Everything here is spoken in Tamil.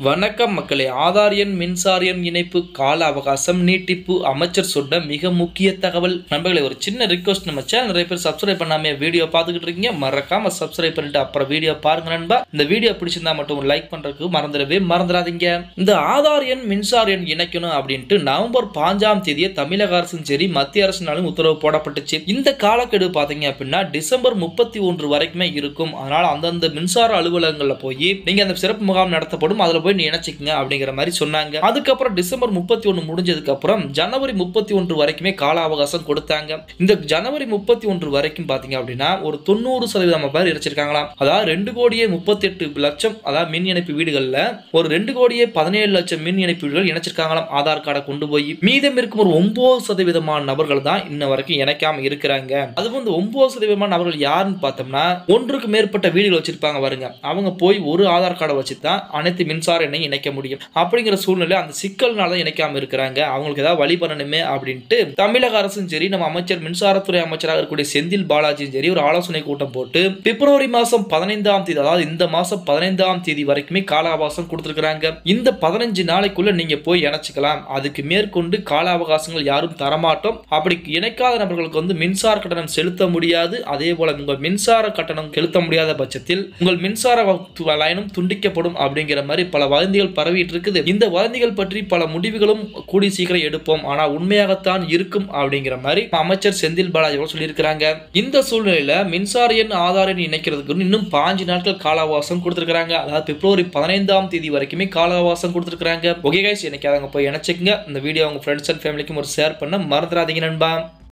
வணக்கம் மக்களே ஆதார் எண் மின்சார எண் இணைப்பு கால அவகாசம் நீட்டிப்பு அமைச்சர் சொன்ன மிக முக்கிய தகவல் நண்பர்களே ஒரு சின்ன ரிக்வஸ்ட் நம்ம சேனல் நிறைய பேர் சப்ஸ்கிரைப் பண்ணாம வீடியோ பார்த்துக்கிட்டு இருக்கீங்க மறக்காம சப்ஸ்கிரைப் பண்ணிட்டு அப்புறம் வீடியோ பாருங்க நண்பா இந்த வீடியோ பிடிச்சிருந்தா மட்டும் லைக் பண்றதுக்கு மறந்துடவே மறந்துடாதீங்க இந்த ஆதார் எண் மின்சார எண் இணைக்கணும் அப்படின்ட்டு நவம்பர் பாஞ்சாம் தேதியே தமிழக அரசும் சரி மத்திய அரசினாலும் உத்தரவு போடப்பட்டுச்சு இந்த காலக்கெடு பாத்தீங்க அப்படின்னா டிசம்பர் முப்பத்தி ஒன்று வரைக்குமே இருக்கும் அதனால அந்தந்த மின்சார அலுவலகங்கள்ல போய் நீங்க அந்த சிறப்பு முகாம் நடத்தப்படும் அதுல போய் நீ இணைச்சிக்கங்க அப்படிங்கிற மாதிரி சொன்னாங்க அதுக்கப்புறம் டிசம்பர் முப்பத்தி ஒன்று முடிஞ்சதுக்கு அப்புறம் ஜனவரி முப்பத்தி ஒன்று வரைக்குமே கால அவகாசம் கொடுத்தாங்க இந்த ஜனவரி முப்பத்தி ஒன்று வரைக்கும் பாத்தீங்க அப்படின்னா ஒரு தொண்ணூறு சதவீதம் பேர் இணைச்சிருக்காங்களாம் அதாவது ரெண்டு கோடியே முப்பத்தி எட்டு லட்சம் அதாவது மின் இணைப்பு வீடுகள்ல ஒரு ரெண்டு கோடியே பதினேழு லட்சம் மின் இணைப்பு வீடுகள் இணைச்சிருக்காங்களாம் ஆதார் கார்டை கொண்டு போய் மீதம் இருக்கும் ஒரு ஒன்பது சதவீதமான நபர்கள் தான் இன்ன வரைக்கும் இணைக்காம இருக்கிறாங்க அது வந்து ஒன்பது சதவீதமான நபர்கள் யாருன்னு பார்த்தோம்னா ஒன்றுக்கு மேற்பட்ட வீடுகள் வச்சிருப்பாங்க பாருங்க அவங்க போய் ஒரு ஆதார் கார்டை வச்சு தான் அனைத்து மின்சார எண்ணையும் இணைக்க முடியும் அப்படிங்கிற சூழ்நிலை அந்த சிக்கல்னால தான் இணைக்காம இருக்கிறாங்க அவங்களுக்கு ஏதாவது வழி பண்ணணுமே அப்படின்ட்டு தமிழக அரசும் சரி நம்ம அமைச்சர் மின்சாரத்துறை அமைச்சராக இருக்கக்கூடிய செந்தில் பாலாஜியும் சரி ஒரு ஆலோசனை கூட்டம் போட்டு பிப்ரவரி மாசம் பதினைந்தாம் தேதி அதாவது இந்த மாசம் பதினைந்தாம் தேதி வரைக்குமே கால அவகாசம் கொடுத்துருக்காங்க இந்த பதினஞ்சு நாளைக்குள்ள நீங்க போய் இணைச்சிக்கலாம் அதுக்கு மேற்கொண்டு கால அவகாசங்கள் யாரும் தரமாட்டோம் அப்படி இணைக்காத நபர்களுக்கு வந்து மின்சார கட்டணம் செலுத்த முடியாது அதே போல உங்கள் மின்சார கட்டணம் செலுத்த முடியாத பட்சத்தில் உங்கள் மின்சார வ- லைனும் துண்டிக்கப்படும் அப்படிங்கிற மாதிரி பல வதந்திகள் பரவிட்டு இருக்குது இந்த வதந்திகள் பற்றி பல முடிவுகளும் கூடி சீக்கிரம் எடுப்போம் ஆனா உண்மையாகத்தான் இருக்கும் அப்படிங்கிற மாதிரி அமைச்சர் செந்தில் பாலாஜி அவர்கள் சொல்லியிருக்கிறாங்க இந்த சூழ்நிலையில மின்சார எண் ஆதார் எண் இணைக்கிறதுக்கு இன்னும் பாஞ்சு நாட்கள் கால அவகாசம் கொடுத்திருக்காங்க அதாவது பிப்ரவரி பதினைந்தாம் தேதி வரைக்குமே கால அவகாசம் கொடுத்திருக்காங்க ஓகே கைஸ் எனக்கு போய் இணைச்சிக்கங்க இந்த வீடியோ உங்க ஃப்ரெண்ட்ஸ் அண்ட் ஃபேமிலிக்கும் ஒரு ஷேர் பண்ண மறந்துடாதீங்க நண்பா